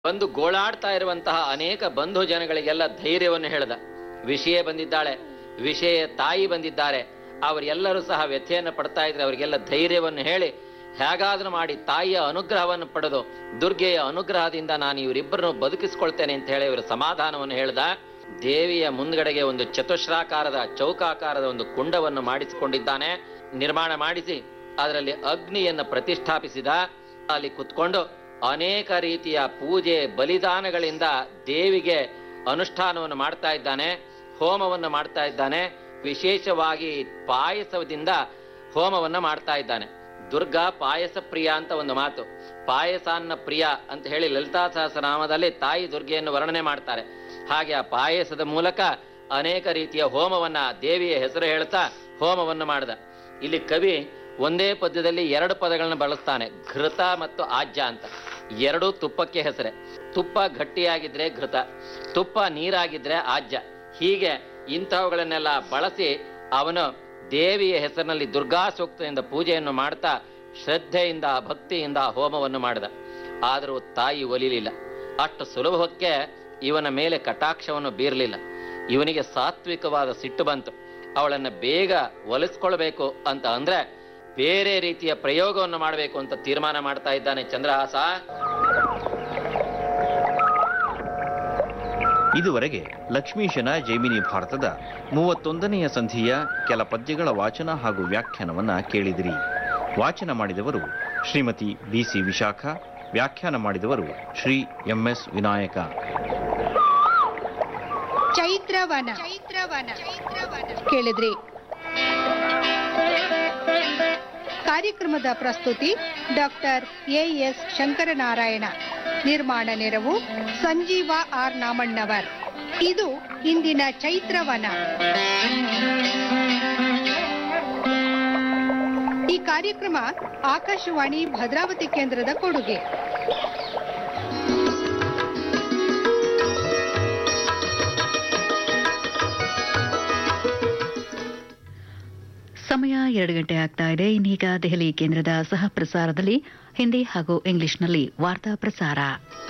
ಬಂದು ಗೋಳಾಡ್ತಾ ಇರುವಂತಹ ಅನೇಕ ಬಂಧು ಜನಗಳಿಗೆಲ್ಲ ಧೈರ್ಯವನ್ನು ಹೇಳ್ದ ವಿಷಯ ಬಂದಿದ್ದಾಳೆ ವಿಷಯ ತಾಯಿ ಬಂದಿದ್ದಾರೆ ಅವರೆಲ್ಲರೂ ಸಹ ವ್ಯಥೆಯನ್ನು ಪಡ್ತಾ ಇದ್ರೆ ಅವರಿಗೆಲ್ಲ ಧೈರ್ಯವನ್ನು ಹೇಳಿ ಹೇಗಾದ್ರೂ ಮಾಡಿ ತಾಯಿಯ ಅನುಗ್ರಹವನ್ನು ಪಡೆದು ದುರ್ಗೆಯ ಅನುಗ್ರಹದಿಂದ ನಾನು ಇವರಿಬ್ಬರನ್ನು ಬದುಕಿಸ್ಕೊಳ್ತೇನೆ ಅಂತ ಹೇಳಿ ಇವರು ಸಮಾಧಾನವನ್ನು ಹೇಳ್ದ ದೇವಿಯ ಮುಂದ್ಗಡೆಗೆ ಒಂದು ಚತುಶ್ರಾಕಾರದ ಚೌಕಾಕಾರದ ಒಂದು ಕುಂಡವನ್ನು ಮಾಡಿಸಿಕೊಂಡಿದ್ದಾನೆ ನಿರ್ಮಾಣ ಮಾಡಿಸಿ ಅದರಲ್ಲಿ ಅಗ್ನಿಯನ್ನು ಪ್ರತಿಷ್ಠಾಪಿಸಿದ ಅಲ್ಲಿ ಕುತ್ಕೊಂಡು ಅನೇಕ ರೀತಿಯ ಪೂಜೆ ಬಲಿದಾನಗಳಿಂದ ದೇವಿಗೆ ಅನುಷ್ಠಾನವನ್ನು ಮಾಡ್ತಾ ಇದ್ದಾನೆ ಹೋಮವನ್ನು ಮಾಡ್ತಾ ಇದ್ದಾನೆ ವಿಶೇಷವಾಗಿ ಪಾಯಸದಿಂದ ಹೋಮವನ್ನ ಮಾಡ್ತಾ ಇದ್ದಾನೆ ದುರ್ಗಾ ಪಾಯಸ ಪ್ರಿಯ ಅಂತ ಒಂದು ಮಾತು ಪಾಯಸಾನ್ನ ಪ್ರಿಯ ಅಂತ ಹೇಳಿ ಲಲಿತಾ ಸಹಸ್ರನಾಮದಲ್ಲಿ ತಾಯಿ ದುರ್ಗೆಯನ್ನು ವರ್ಣನೆ ಮಾಡ್ತಾರೆ ಹಾಗೆ ಆ ಪಾಯಸದ ಮೂಲಕ ಅನೇಕ ರೀತಿಯ ಹೋಮವನ್ನ ದೇವಿಯ ಹೆಸರು ಹೇಳ್ತಾ ಹೋಮವನ್ನು ಮಾಡಿದ ಇಲ್ಲಿ ಕವಿ ಒಂದೇ ಪದ್ಯದಲ್ಲಿ ಎರಡು ಪದಗಳನ್ನ ಬಳಸ್ತಾನೆ ಘೃತ ಮತ್ತು ಆಜ್ಯ ಅಂತ ಎರಡೂ ತುಪ್ಪಕ್ಕೆ ಹೆಸರೇ ತುಪ್ಪ ಗಟ್ಟಿಯಾಗಿದ್ರೆ ಘೃತ ತುಪ್ಪ ನೀರಾಗಿದ್ರೆ ಆಜ್ಯ ಹೀಗೆ ಇಂಥವುಗಳನ್ನೆಲ್ಲ ಬಳಸಿ ಅವನು ದೇವಿಯ ಹೆಸರಿನಲ್ಲಿ ದುರ್ಗಾ ಸೂಕ್ತದಿಂದ ಪೂಜೆಯನ್ನು ಮಾಡ್ತಾ ಶ್ರದ್ಧೆಯಿಂದ ಭಕ್ತಿಯಿಂದ ಹೋಮವನ್ನು ಮಾಡಿದ ಆದರೂ ತಾಯಿ ಒಲಿಲಿಲ್ಲ ಅಷ್ಟು ಸುಲಭಕ್ಕೆ ಇವನ ಮೇಲೆ ಕಟಾಕ್ಷವನ್ನು ಬೀರಲಿಲ್ಲ ಇವನಿಗೆ ಸಾತ್ವಿಕವಾದ ಸಿಟ್ಟು ಬಂತು ಅವಳನ್ನ ಬೇಗ ಒಲಿಸ್ಕೊಳ್ಬೇಕು ಅಂತ ಅಂದ್ರೆ ಬೇರೆ ರೀತಿಯ ಪ್ರಯೋಗವನ್ನು ಮಾಡಬೇಕು ಅಂತ ತೀರ್ಮಾನ ಮಾಡ್ತಾ ಇದ್ದಾನೆ ಚಂದ್ರಹಾಸ ಇದುವರೆಗೆ ಲಕ್ಷ್ಮೀಶನ ಜೈಮಿನಿ ಭಾರತದ ಮೂವತ್ತೊಂದನೆಯ ಸಂಧಿಯ ಕೆಲ ಪದ್ಯಗಳ ವಾಚನ ಹಾಗೂ ವ್ಯಾಖ್ಯಾನವನ್ನ ಕೇಳಿದಿರಿ ವಾಚನ ಮಾಡಿದವರು ಶ್ರೀಮತಿ ಬಿಸಿ ವಿಶಾಖ ವ್ಯಾಖ್ಯಾನ ಮಾಡಿದವರು ಶ್ರೀ ಎಂಎಸ್ ವಿನಾಯಕ ಚೈತ್ರವನ ಚೈತ್ರವನ ಕೇಳಿದ್ರಿ ಕಾರ್ಯಕ್ರಮದ ಪ್ರಸ್ತುತಿ ಡಾಕ್ಟರ್ ಎ ಎಸ್ ಶಂಕರನಾರಾಯಣ ನಿರ್ಮಾಣ ನೆರವು ಸಂಜೀವ ಆರ್ ನಾಮಣ್ಣವರ್ ಇದು ಇಂದಿನ ಚೈತ್ರವನ ಈ ಕಾರ್ಯಕ್ರಮ ಆಕಾಶವಾಣಿ ಭದ್ರಾವತಿ ಕೇಂದ್ರದ ಕೊಡುಗೆ ಸಮಯ ಎರಡು ಗಂಟೆ ಆಗ್ತಾ ಇದೆ ಇನ್ನೀಗ ದೆಹಲಿ ಕೇಂದ್ರದ ಸಹ ಪ್ರಸಾರದಲ್ಲಿ ಹಿಂದಿ ಹಾಗೂ ಇಂಗ್ಲಿಷ್ನಲ್ಲಿ ವಾರ್ತಾ ಪ್ರಸಾರ